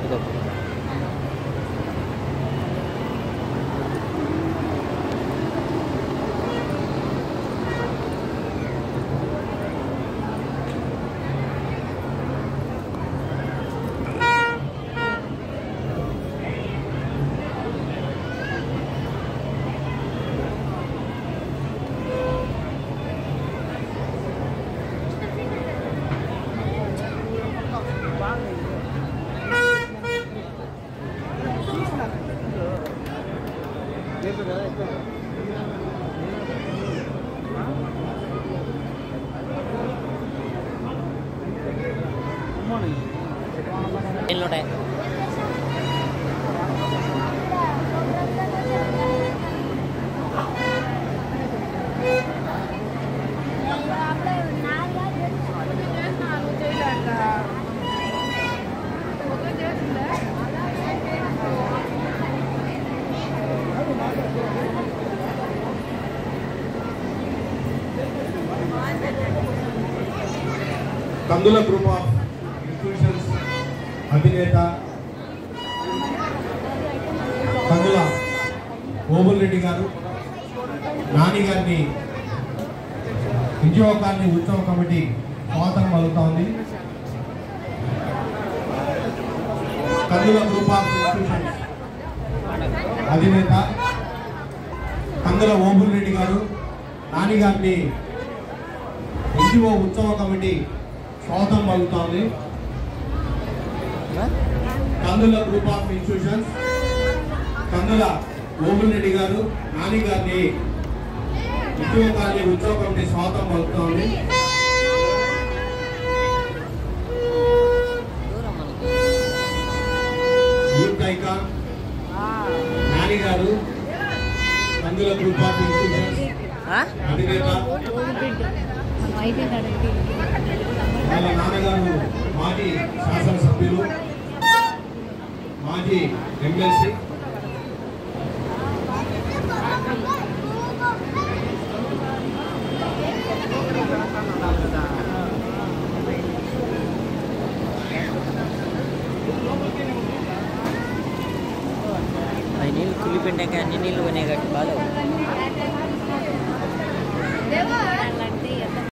ఇదో ఎన్ని ఉంటాయి కందుల గ్రూప్ ఆఫ్ ఇన్స్టిట్యూషన్స్ అధినేత కందుల ఓబుల్ రెడ్డి గారు నాని గారిని విజయోగాన్ని ఉత్సవ కమిటీ స్వాగతం పలుకుతా ఉంది కందుల గ్రూప్ ఆఫ్ ఇన్స్టిట్యూషన్స్ అధినేత కందుల ఓబుల్ రెడ్డి గారు నాని గారిని ఎన్జిఓ ఉత్సవ కమిటీ స్వాగతం పలుకుతోంది Kandula group of institutions Kandula Obul Reddy గారు నాని గారిని ఎన్జిఓ గారిని ఉత్సవ కమిటీ స్వాగతం పలుకుతోంది దూరం మనకి యూత్ ఐకాన్ నాని గారు కందుల గ్రూప్ ఆఫ్ ఇన్స్టిట్యూషన్స్ ఆ? అధినేత వాళ్ళ నాన్నగారు మాజీ శాసనసభ్యులు మాజీ ఎమ్మెల్సీ అవి నీళ్ళు కుళ్ళిపోయింటాక అన్ని నీళ్ళు పోయినాయి కాబట్టి బాగాలేవు దేవా